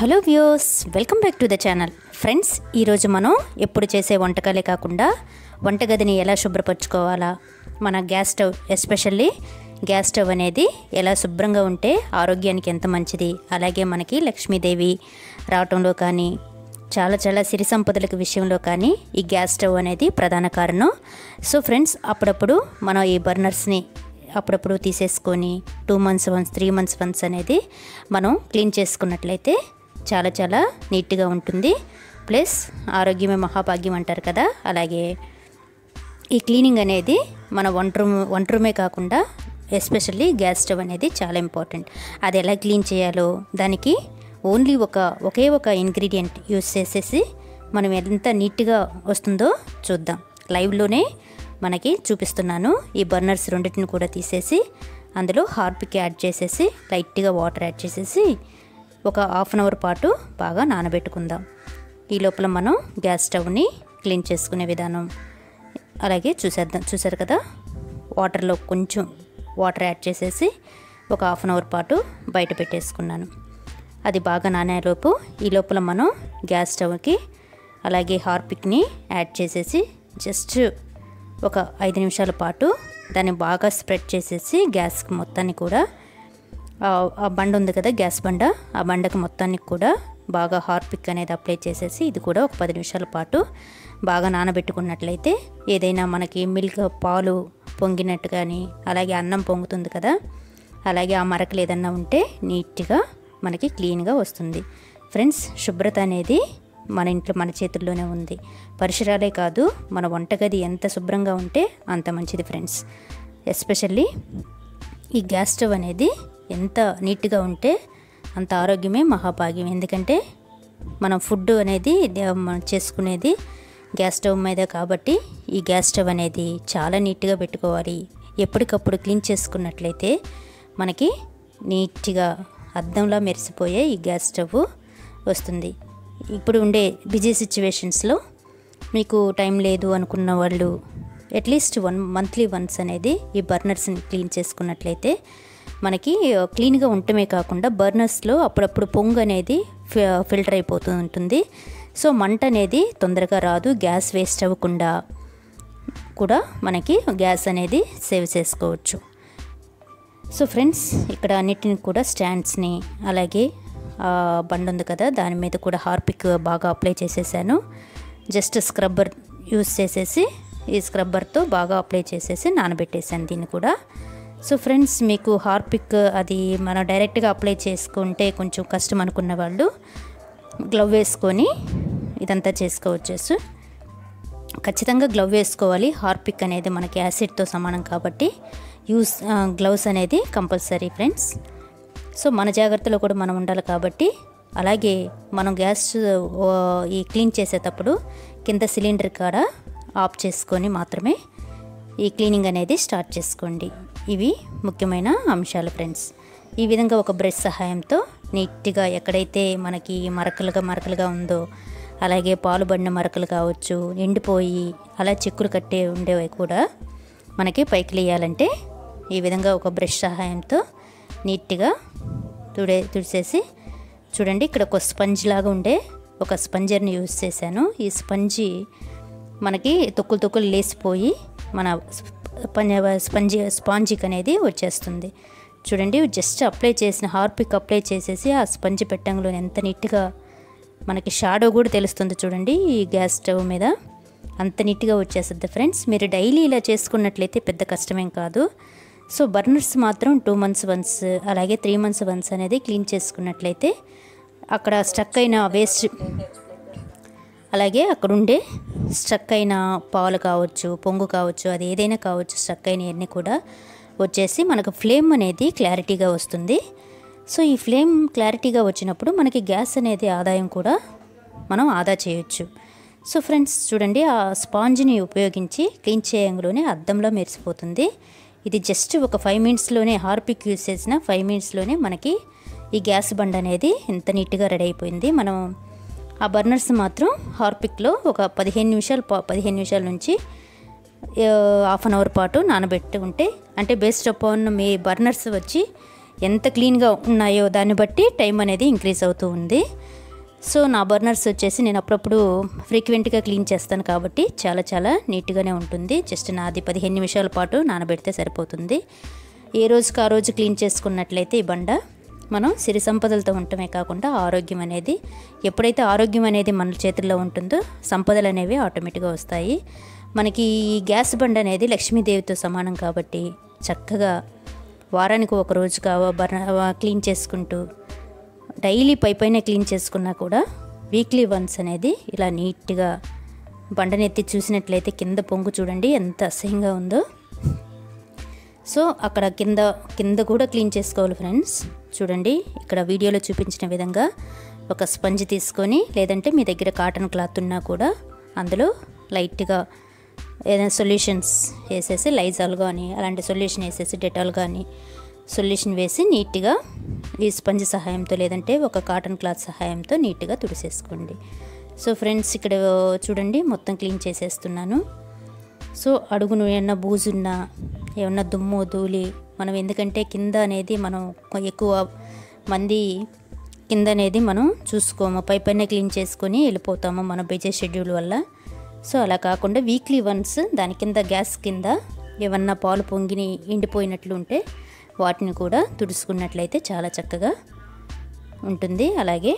hello views welcome back to the channel friends ఈరోజు మనం ఎప్పుడు చేసే వంటకాలే కాకుండా వంటగదిని ఎలా శుభ్రపరచుకోవాలా మన gas stove especially gas stove అనేది ఎలా శుభ్రంగా ఉంటే ఆరోగ్యానికి ఎంత మంచిది అలాగే మనకి లక్ష్మీదేవి రావటంలో కానీ చాలా చాలా సిరి సంపదలకు విషయంలో కానీ ఈ గ్యాస్ స్టవ్ అనేది ప్రధాన కారణం సో ఫ్రెండ్స్ అప్పుడప్పుడు మనం ఈ బర్నర్స్ని అప్పుడప్పుడు తీసేసుకొని two months once three months once అనేది మనం క్లీన్ చేసుకున్నట్లయితే చాలా చాలా నీట్గా ఉంటుంది ప్లస్ ఆరోగ్యమే మహాభాగ్యం అంటారు కదా అలాగే ఈ క్లీనింగ్ అనేది మన వంట రూమ్ వంట రూమే కాకుండా ఎస్పెషల్లీ గ్యాస్ స్టవ్ అనేది చాలా ఇంపార్టెంట్ అది ఎలా క్లీన్ చేయాలో దానికి ఓన్లీ ఒక ఒకే ఒక ఇంగ్రీడియంట్ యూస్ చేసేసి మనం ఎంత నీట్గా వస్తుందో చూద్దాం లైవ్లోనే మనకి చూపిస్తున్నాను ఈ బర్నర్స్ రెండింటిని కూడా తీసేసి అందులో హార్పిక్ యాడ్ చేసేసి లైట్గా వాటర్ యాడ్ చేసేసి ఒక హాఫ్ అన్ అవర్ పాటు బాగా నానబెట్టుకుందాం ఈ లోపల మనం గ్యాస్ స్టవ్ని క్లీన్ చేసుకునే విధానం అలాగే చూసేద్దాం చూసారు కదా వాటర్లో కొంచెం వాటర్ యాడ్ చేసేసి ఒక హాఫ్ అన్ అవర్ పాటు బయట పెట్టేసుకున్నాను అది బాగా నానేలోపు ఈ లోపల మనం గ్యాస్ స్టవ్కి అలాగే హార్పిక్ని యాడ్ చేసేసి జస్ట్ ఒక ఐదు నిమిషాల పాటు దాన్ని బాగా స్ప్రెడ్ చేసేసి గ్యాస్కి మొత్తాన్ని కూడా ఆ బండ ఉంది కదా గ్యాస్ బండ ఆ బండకు మొత్తానికి కూడా బాగా హార్పిక్ అనేది అప్లై చేసేసి ఇది కూడా ఒక పది నిమిషాల పాటు బాగా నానబెట్టుకున్నట్లయితే ఏదైనా మనకి మిల్క్ పాలు పొంగినట్టు కానీ అలాగే అన్నం పొంగుతుంది కదా అలాగే ఆ మరకలు ఏదన్నా ఉంటే నీట్గా మనకి క్లీన్గా వస్తుంది ఫ్రెండ్స్ శుభ్రత అనేది మన ఇంట్లో మన చేతుల్లోనే ఉంది పరిసరాలే కాదు మన వంటగది ఎంత శుభ్రంగా ఉంటే అంత మంచిది ఫ్రెండ్స్ ఎస్పెషల్లీ ఈ గ్యాస్ స్టవ్ అనేది ఎంత నీట్గా ఉంటే అంత ఆరోగ్యమే మహాభాగ్యం ఎందుకంటే మనం ఫుడ్ అనేది మనం చేసుకునేది గ్యాస్ స్టవ్ మీద కాబట్టి ఈ గ్యాస్ స్టవ్ అనేది చాలా నీట్గా పెట్టుకోవాలి ఎప్పటికప్పుడు క్లీన్ చేసుకున్నట్లయితే మనకి నీట్గా అద్దంలా మెరిసిపోయే ఈ గ్యాస్ స్టవ్ వస్తుంది ఇప్పుడు ఉండే బిజీ సిచ్యువేషన్స్లో మీకు టైం లేదు అనుకున్న వాళ్ళు అట్లీస్ట్ వన్ మంత్లీ వన్స్ అనేది ఈ బర్నర్స్ని క్లీన్ చేసుకున్నట్లయితే మనకి క్లీన్గా ఉండటమే కాకుండా బర్నర్స్లో అప్పుడప్పుడు పొంగు అనేది ఫిల్టర్ అయిపోతూ ఉంటుంది సో మంట అనేది తొందరగా రాదు గ్యాస్ వేస్ట్ అవ్వకుండా కూడా మనకి గ్యాస్ అనేది సేవ్ చేసుకోవచ్చు సో ఫ్రెండ్స్ ఇక్కడ అన్నిటిని కూడా స్టాండ్స్ని అలాగే బండ్ ఉంది కదా దాని మీద కూడా హార్పిక్ బాగా అప్లై చేసేసాను జస్ట్ స్క్రబ్బర్ యూస్ చేసేసి ఈ స్క్రబ్బర్తో బాగా అప్లై చేసేసి నానబెట్టేసాను దీన్ని కూడా సో ఫ్రెండ్స్ మీకు హార్పిక్ అది మనం డైరెక్ట్గా అప్లై చేసుకుంటే కొంచెం కష్టం అనుకున్న వాళ్ళు గ్లవ్ వేసుకొని ఇదంతా చేసుకోవచ్చేసు ఖచ్చితంగా గ్లవ్ వేసుకోవాలి హార్పిక్ అనేది మనకి యాసిడ్తో సమానం కాబట్టి యూస్ గ్లవ్స్ అనేది కంపల్సరీ ఫ్రెండ్స్ సో మన జాగ్రత్తలో కూడా మనం ఉండాలి కాబట్టి అలాగే మనం గ్యాస్ ఈ క్లీన్ చేసేటప్పుడు కింద సిలిండర్ కాడ ఆఫ్ చేసుకొని మాత్రమే ఈ క్లీనింగ్ అనేది స్టార్ట్ చేసుకోండి ఇవి ముఖ్యమైన అంశాలు ఫ్రెండ్స్ ఈ విధంగా ఒక బ్రష్ సహాయంతో నీట్గా ఎక్కడైతే మనకి మరకలుగా మరకలుగా ఉందో అలాగే పాలు పడిన మరకలు కావచ్చు ఎండిపోయి అలా చెక్కులు కట్టే ఉండేవి కూడా మనకి పైకి లేయాలంటే ఈ విధంగా ఒక బ్రష్ సహాయంతో నీట్గా తుడే తుడిసేసి చూడండి ఇక్కడ ఒక స్పంజ్ లాగా ఉండే ఒక స్పంజర్ని యూజ్ చేశాను ఈ స్పంజి మనకి తొక్కులు తొక్కులు లేసిపోయి మన స్పంజి స్పాంజిక్ అనేది వచ్చేస్తుంది చూడండి జస్ట్ అప్లై చేసిన హార్పిక్ అప్లై చేసేసి ఆ స్పంజ్ పెట్టంలో ఎంత నీట్గా మనకి షాడో కూడా తెలుస్తుంది చూడండి ఈ గ్యాస్ స్టవ్ మీద అంత నీట్గా వచ్చేస్తుంది ఫ్రెండ్స్ మీరు డైలీ ఇలా చేసుకున్నట్లయితే పెద్ద కష్టమేం కాదు సో బర్నర్స్ మాత్రం టూ మంత్స్ వన్స్ అలాగే త్రీ మంత్స్ వన్స్ అనేది క్లీన్ చేసుకున్నట్లయితే అక్కడ స్టక్ అయిన వేస్ట్ అలాగే అక్కడ ఉండే స్టక్ అయిన పాలు కావచ్చు పొంగు కావచ్చు అది ఏదైనా కావచ్చు స్టక్ అయినవన్నీ కూడా వచ్చేసి మనకు ఫ్లేమ్ అనేది క్లారిటీగా వస్తుంది సో ఈ ఫ్లేమ్ క్లారిటీగా వచ్చినప్పుడు మనకి గ్యాస్ అనేది ఆదాయం కూడా మనం ఆదా చేయొచ్చు సో ఫ్రెండ్స్ చూడండి ఆ స్పాంజ్ని ఉపయోగించి క్లీన్ చేయంలోనే అద్దంలో మెరిసిపోతుంది ఇది జస్ట్ ఒక ఫైవ్ మినిట్స్లోనే హార్పిక్ యూస్ చేసిన ఫైవ్ మినిట్స్లోనే మనకి ఈ గ్యాస్ బండ్ అనేది ఎంత నీట్గా రెడీ అయిపోయింది మనం ఆ బర్నర్స్ మాత్రం హార్పిక్లో ఒక పదిహేను నిమిషాలు పదిహేను నిమిషాల నుంచి హాఫ్ అన్ అవర్ పాటు నానబెట్టి ఉంటే అంటే బేస్డ్ అపాన్ మీ బర్నర్స్ వచ్చి ఎంత క్లీన్గా ఉన్నాయో దాన్ని బట్టి టైం అనేది ఇంక్రీజ్ అవుతూ ఉంది సో నా బర్నర్స్ వచ్చేసి నేను అప్పుడప్పుడు ఫ్రీక్వెంట్గా క్లీన్ చేస్తాను కాబట్టి చాలా చాలా నీట్గానే ఉంటుంది జస్ట్ నాది పదిహేను నిమిషాల పాటు నానబెడితే సరిపోతుంది ఏ రోజుకి ఆ రోజు క్లీన్ చేసుకున్నట్లయితే ఈ బండ మనం సిరి సంపదలతో ఉండటమే కాకుండా ఆరోగ్యం అనేది ఎప్పుడైతే ఆరోగ్యం అనేది మన చేతుల్లో ఉంటుందో సంపదలు అనేవి ఆటోమేటిక్గా వస్తాయి మనకి ఈ గ్యాస్ బండ అనేది లక్ష్మీదేవితో సమానం కాబట్టి చక్కగా వారానికి ఒక రోజు కావ బర్న క్లీన్ చేసుకుంటూ డైలీ పై పైన క్లీన్ చేసుకున్నా కూడా వీక్లీ వన్స్ అనేది ఇలా నీట్గా బండనెత్తి చూసినట్లయితే కింద పొంగు చూడండి ఎంత అసహ్యంగా ఉందో సో అక్కడ కింద కింద కూడా క్లీన్ చేసుకోవాలి ఫ్రెండ్స్ చూడండి ఇక్కడ వీడియోలో చూపించిన విధంగా ఒక స్పంజ్ తీసుకొని లేదంటే మీ దగ్గర కాటన్ క్లాత్ ఉన్నా కూడా అందులో లైట్గా ఏదైనా సొల్యూషన్స్ వేసేసి లైజాల్ కానీ అలాంటి సొల్యూషన్ వేసేసి డెటాల్ కానీ సొల్యూషన్ వేసి నీట్గా ఈ స్పంజ్ సహాయంతో లేదంటే ఒక కాటన్ క్లాత్ సహాయంతో నీట్గా తుడిసేసుకోండి సో ఫ్రెండ్స్ ఇక్కడ చూడండి మొత్తం క్లీన్ చేసేస్తున్నాను సో అడుగును ఏమన్నా బూజున్నా ఏమన్నా దుమ్ము ధూళి మనం ఎందుకంటే కింద అనేది మనం ఎక్కువ మంది కింద అనేది మనం చూసుకోము పై పైన క్లీన్ చేసుకొని వెళ్ళిపోతాము మన బిజీ షెడ్యూల్ వల్ల సో అలా కాకుండా వీక్లీ వన్స్ దాని కింద గ్యాస్ కింద ఏమన్నా పాలు పొంగిని ఎండిపోయినట్లు ఉంటే వాటిని కూడా తుడుచుకున్నట్లయితే చాలా చక్కగా ఉంటుంది అలాగే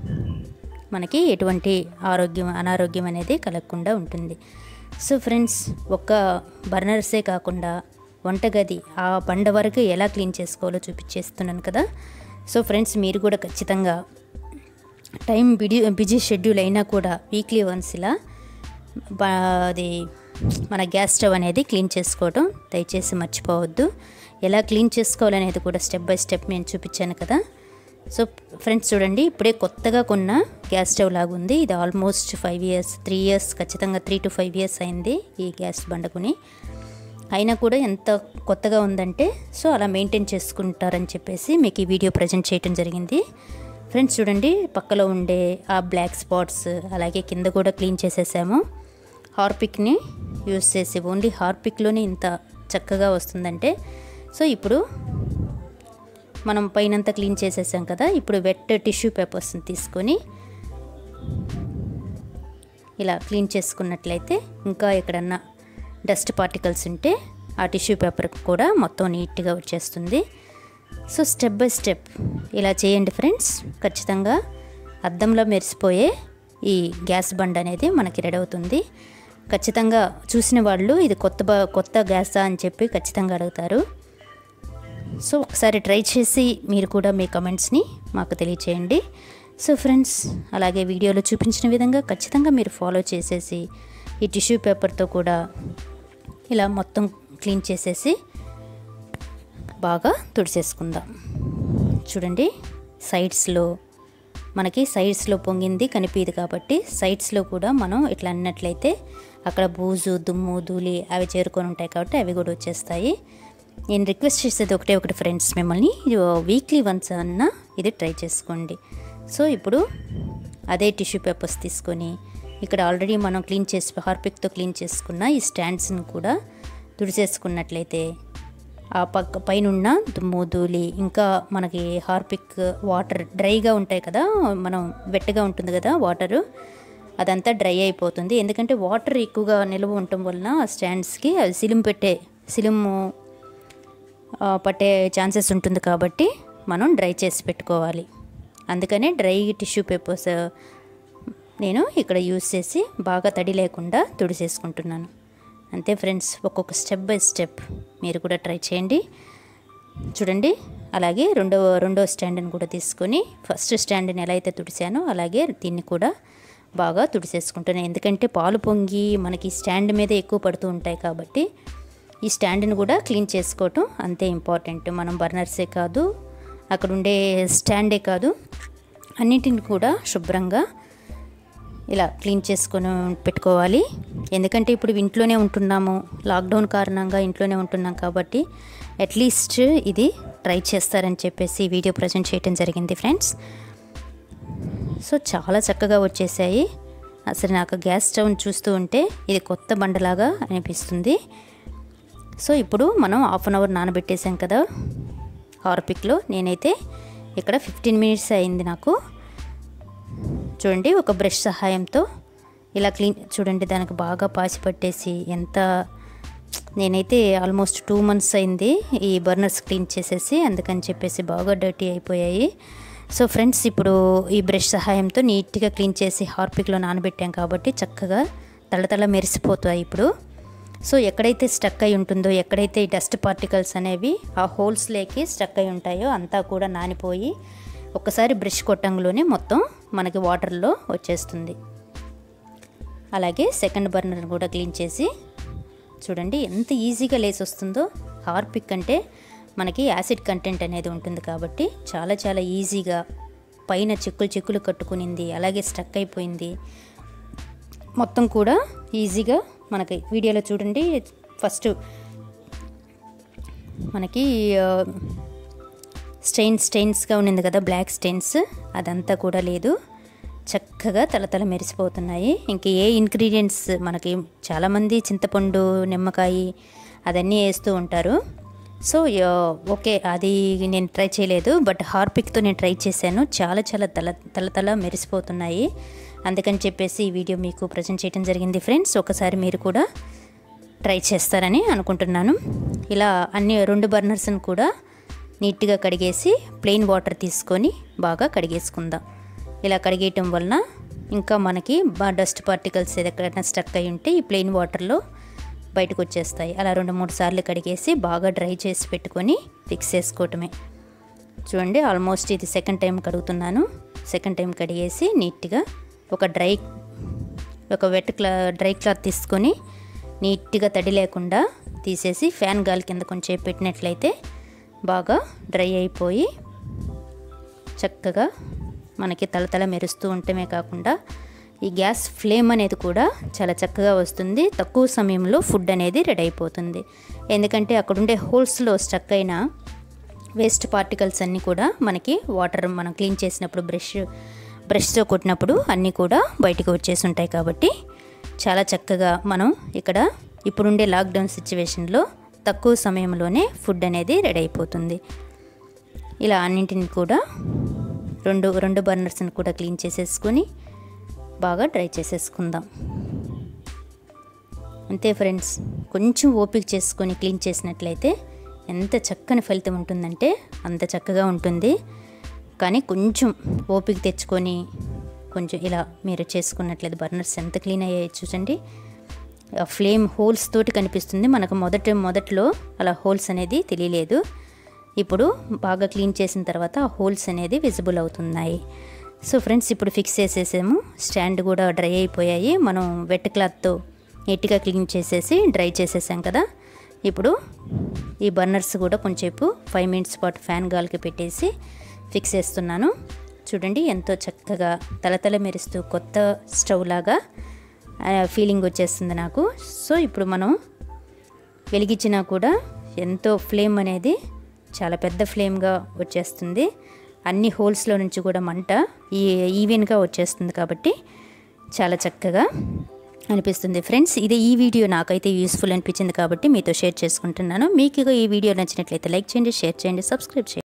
మనకి ఎటువంటి ఆరోగ్యం అనారోగ్యం అనేది కలగకుండా ఉంటుంది సో ఫ్రెండ్స్ ఒక్క బర్నర్సే కాకుండా వంటగది ఆ బండ వరకు ఎలా క్లీన్ చేసుకోవాలో చూపించేస్తున్నాను కదా సో ఫ్రెండ్స్ మీరు కూడా ఖచ్చితంగా టైం బిడి బిజీ షెడ్యూల్ అయినా కూడా వీక్లీ వన్స్ ఇలా బా అది మన గ్యాస్ స్టవ్ అనేది క్లీన్ చేసుకోవడం దయచేసి మర్చిపోవద్దు ఎలా క్లీన్ చేసుకోవాలనేది కూడా స్టెప్ బై స్టెప్ నేను చూపించాను కదా సో ఫ్రెండ్స్ చూడండి ఇప్పుడే కొత్తగా కొన్న గ్యాస్ స్టవ్ లాగా ఉంది ఇది almost five years three years ఖచ్చితంగా త్రీ టు ఫైవ్ ఇయర్స్ అయింది ఈ గ్యాస్ బండకుని అయినా కూడా ఎంత కొత్తగా ఉందంటే సో అలా మెయింటైన్ చేసుకుంటారని చెప్పేసి మీకు ఈ వీడియో ప్రజెంట్ చేయడం జరిగింది ఫ్రెండ్స్ చూడండి పక్కలో ఉండే ఆ బ్లాక్ స్పాట్స్ అలాగే కింద కూడా క్లీన్ చేసేసాము హార్పిక్ని యూస్ చేసి ఓన్లీ హార్పిక్లోనే ఇంత చక్కగా వస్తుందంటే సో ఇప్పుడు మనం పైనంతా క్లీన్ చేసేసాం కదా ఇప్పుడు వెట్ టిష్యూ పేపర్స్ని తీసుకొని ఇలా క్లీన్ చేసుకున్నట్లయితే ఇంకా ఎక్కడన్నా డస్ట్ పార్టికల్స్ ఉంటే ఆ టిష్యూ పేపర్ కూడా మొత్తం నీట్గా వచ్చేస్తుంది సో స్టెప్ బై స్టెప్ ఇలా చేయండి ఫ్రెండ్స్ ఖచ్చితంగా అద్దంలో మెరిసిపోయే ఈ గ్యాస్ బండ్ అనేది మనకి రెడీ అవుతుంది ఖచ్చితంగా చూసిన వాళ్ళు ఇది కొత్త బ కొత్త గ్యాసా అని చెప్పి ఖచ్చితంగా అడుగుతారు సో ఒకసారి ట్రై చేసి మీరు కూడా మీ కమెంట్స్ని మాకు తెలియచేయండి సో ఫ్రెండ్స్ అలాగే వీడియోలో చూపించిన విధంగా ఖచ్చితంగా మీరు ఫాలో చేసేసి ఈ టిష్యూ పేపర్తో కూడా ఇలా మొత్తం క్లీన్ చేసేసి బాగా తుడిసేసుకుందాం చూడండి సైడ్స్లో మనకి సైడ్స్లో పొంగింది కనిపించదు కాబట్టి సైడ్స్లో కూడా మనం ఇట్లా అన్నట్లయితే అక్కడ బూజు దుమ్ము ధూళి అవి చేరుకొని ఉంటాయి కాబట్టి అవి కూడా వచ్చేస్తాయి నేను రిక్వెస్ట్ చేసేది ఒకటే ఒకటి ఫ్రెండ్స్ మిమ్మల్ని వీక్లీ వన్స్ అన్న ఇది ట్రై చేసుకోండి సో ఇప్పుడు అదే టిష్యూ పేపర్స్ తీసుకొని ఇక్కడ ఆల్రెడీ మనం క్లీన్ చేసి హార్పిక్తో క్లీన్ చేసుకున్న ఈ స్టాండ్స్ని కూడా తుడిచేసుకున్నట్లయితే ఆ పక్క పైన దుమ్ము ధూళి ఇంకా మనకి హార్పిక్ వాటర్ డ్రైగా ఉంటాయి కదా మనం వెట్టగా ఉంటుంది కదా వాటరు అదంతా డ్రై అయిపోతుంది ఎందుకంటే వాటర్ ఎక్కువగా నిల్వ ఉండటం వలన ఆ స్టాండ్స్కి అది సిలిం పెట్టే సిలిము పట్టే ఛాన్సెస్ ఉంటుంది కాబట్టి మనం డ్రై చేసి పెట్టుకోవాలి అందుకనే డ్రై టిష్యూ పేపర్స్ నేను ఇక్కడ యూస్ చేసి బాగా తడి లేకుండా తుడిసేసుకుంటున్నాను అంతే ఫ్రెండ్స్ ఒక్కొక్క స్టెప్ బై స్టెప్ మీరు కూడా ట్రై చేయండి చూడండి అలాగే రెండో రెండో స్టాండ్ని కూడా తీసుకొని ఫస్ట్ స్టాండ్ని ఎలా అయితే తుడిసానో అలాగే దీన్ని కూడా బాగా తుడిసేసుకుంటున్నాను ఎందుకంటే పాలు పొంగి మనకి స్టాండ్ మీద ఎక్కువ పడుతూ ఉంటాయి కాబట్టి ఈ స్టాండ్ని కూడా క్లీన్ చేసుకోవటం అంతే ఇంపార్టెంట్ మనం బర్నర్సే కాదు అక్కడ ఉండే స్టాండే కాదు అన్నింటిని కూడా శుభ్రంగా ఇలా క్లీన్ చేసుకొని పెట్టుకోవాలి ఎందుకంటే ఇప్పుడు ఇంట్లోనే ఉంటున్నాము లాక్డౌన్ కారణంగా ఇంట్లోనే ఉంటున్నాం కాబట్టి అట్లీస్ట్ ఇది ట్రై చేస్తారని చెప్పేసి వీడియో ప్రజెంట్ చేయడం జరిగింది ఫ్రెండ్స్ సో చాలా చక్కగా వచ్చేసాయి అసలు నాకు గ్యాస్ స్టవ్ చూస్తూ ఉంటే ఇది కొత్త బండలాగా అనిపిస్తుంది సో ఇప్పుడు మనం హాఫ్ అన్ అవర్ నానబెట్టేసాం కదా హార్పిక్లో నేనైతే ఇక్కడ ఫిఫ్టీన్ మినిట్స్ అయింది నాకు చూడండి ఒక బ్రష్ సహాయంతో ఇలా క్లీన్ చూడండి దానికి బాగా పాసి పట్టేసి ఎంత నేనైతే ఆల్మోస్ట్ టూ మంత్స్ అయింది ఈ బర్నర్స్ క్లీన్ చేసేసి అందుకని చెప్పేసి బాగా డర్టీ అయిపోయాయి సో ఫ్రెండ్స్ ఇప్పుడు ఈ బ్రష్ సహాయంతో నీట్గా క్లీన్ చేసి హార్పిక్లో నానబెట్టాం కాబట్టి చక్కగా తళతళ మెరిసిపోతాయి ఇప్పుడు సో ఎక్కడైతే స్టక్ అయి ఉంటుందో ఎక్కడైతే ఈ డస్ట్ పార్టికల్స్ అనేవి ఆ హోల్స్లోకి స్టక్ అయి ఉంటాయో అంతా కూడా నానిపోయి ఒకసారి బ్రష్ కొట్టంలోనే మొత్తం మనకి వాటర్లో వచ్చేస్తుంది అలాగే సెకండ్ బర్నర్ కూడా క్లీన్ చేసి చూడండి ఎంత ఈజీగా లేసి వస్తుందో హార్పిక్ అంటే మనకి యాసిడ్ కంటెంట్ అనేది ఉంటుంది కాబట్టి చాలా చాలా ఈజీగా పైన చిక్కులు చిక్కులు కట్టుకునింది అలాగే స్టక్ అయిపోయింది మొత్తం కూడా ఈజీగా మనకి వీడియోలో చూడండి ఫస్ట్ మనకి స్టెయిన్స్ స్టెయిన్స్గా ఉన్నింది కదా బ్లాక్ స్టెయిన్స్ అదంతా కూడా లేదు చక్కగా తలతల మెరిసిపోతున్నాయి ఇంక ఏ ఇంగ్రీడియంట్స్ మనకి చాలామంది చింతపండు నిమ్మకాయ అదన్నీ వేస్తూ ఉంటారు సో ఓకే అది నేను ట్రై చేయలేదు బట్ హార్పిక్తో నేను ట్రై చేశాను చాలా చాలా తల తలతల మెరిసిపోతున్నాయి అందుకని చెప్పేసి ఈ వీడియో మీకు ప్రజెంట్ చేయడం జరిగింది ఫ్రెండ్స్ ఒకసారి మీరు కూడా ట్రై చేస్తారని అనుకుంటున్నాను ఇలా అన్ని రెండు బర్నర్స్ని కూడా నీట్గా కడిగేసి ప్లెయిన్ వాటర్ తీసుకొని బాగా కడిగేసుకుందాం ఇలా కడిగేయటం వలన ఇంకా మనకి డస్ట్ పార్టికల్స్ ఎక్కడైనా స్టక్ అయి ఉంటే ఈ ప్లెయిన్ వాటర్లో బయటకు వచ్చేస్తాయి అలా రెండు మూడు సార్లు కడిగేసి బాగా డ్రై చేసి పెట్టుకొని ఫిక్స్ చేసుకోవటమే చూడండి ఆల్మోస్ట్ ఇది సెకండ్ టైం కడుగుతున్నాను సెకండ్ టైం కడిగేసి నీట్గా ఒక డ్రై ఒక వెట్ క్లా డ్రై క్లాత్ తీసుకొని నీట్గా తడి లేకుండా తీసేసి ఫ్యాన్ గాలి కింద కొంచెం పెట్టినట్లయితే బాగా డ్రై అయిపోయి చక్కగా మనకి తలతల మెరుస్తూ ఉండటమే కాకుండా ఈ గ్యాస్ ఫ్లేమ్ అనేది కూడా చాలా చక్కగా వస్తుంది తక్కువ సమయంలో ఫుడ్ అనేది రెడీ అయిపోతుంది ఎందుకంటే అక్కడ ఉండే హోల్స్లో స్టక్ అయిన వేస్ట్ పార్టికల్స్ అన్నీ కూడా మనకి వాటర్ మనం క్లీన్ చేసినప్పుడు బ్రష్ బ్రష్తో కొట్టినప్పుడు అన్నీ కూడా బయటకు వచ్చేసి ఉంటాయి కాబట్టి చాలా చక్కగా మనం ఇక్కడ ఇప్పుడుండే లాక్డౌన్ సిచ్యువేషన్లో తక్కువ సమయంలోనే ఫుడ్ అనేది రెడీ అయిపోతుంది ఇలా అన్నింటిని కూడా రెండు రెండు బర్నర్స్ని కూడా క్లీన్ చేసేసుకొని బాగా డ్రై చేసేసుకుందాం అంతే ఫ్రెండ్స్ కొంచెం ఓపిక చేసుకొని క్లీన్ చేసినట్లయితే ఎంత చక్కని ఫలితం ఉంటుందంటే అంత చక్కగా ఉంటుంది కానీ కొంచెం ఓపిక తెచ్చుకొని కొంచెం ఇలా మీరు చేసుకున్నట్లయితే బర్నర్స్ ఎంత క్లీన్ అయ్యాయి చూసండి ఫ్లేమ్ హోల్స్ తోటి కనిపిస్తుంది మనకు మొదట మొదట్లో అలా హోల్స్ అనేది తెలియలేదు ఇప్పుడు బాగా క్లీన్ చేసిన తర్వాత ఆ హోల్స్ అనేది విజిబుల్ అవుతున్నాయి సో ఫ్రెండ్స్ ఇప్పుడు ఫిక్స్ చేసేసాము స్టాండ్ కూడా డ్రై అయిపోయాయి మనం వెట్ క్లాత్తో నీట్గా క్లీన్ చేసేసి డ్రై చేసేసాం కదా ఇప్పుడు ఈ బర్నర్స్ కూడా కొంచెంసేపు ఫైవ్ మినిట్స్ పాటు ఫ్యాన్ గాలికి పెట్టేసి ఫిక్స్ చేస్తున్నాను చూడండి ఎంతో చక్కగా తలతల మెరుస్తూ కొత్త స్టవ్ లాగా ఫీలింగ్ వచ్చేస్తుంది నాకు సో ఇప్పుడు మనం వెలిగించినా కూడా ఎంతో ఫ్లేమ్ అనేది చాలా పెద్ద ఫ్లేమ్గా వచ్చేస్తుంది అన్ని హోల్స్లో నుంచి కూడా మంట ఈ ఈవెన్గా వచ్చేస్తుంది కాబట్టి చాలా చక్కగా అనిపిస్తుంది ఫ్రెండ్స్ ఇది ఈ వీడియో నాకైతే యూస్ఫుల్ అనిపించింది కాబట్టి మీతో షేర్ చేసుకుంటున్నాను మీకు ఈ వీడియో నచ్చినట్లయితే లైక్ చేయండి షేర్ చేయండి సబ్స్క్రైబ్ చేయండి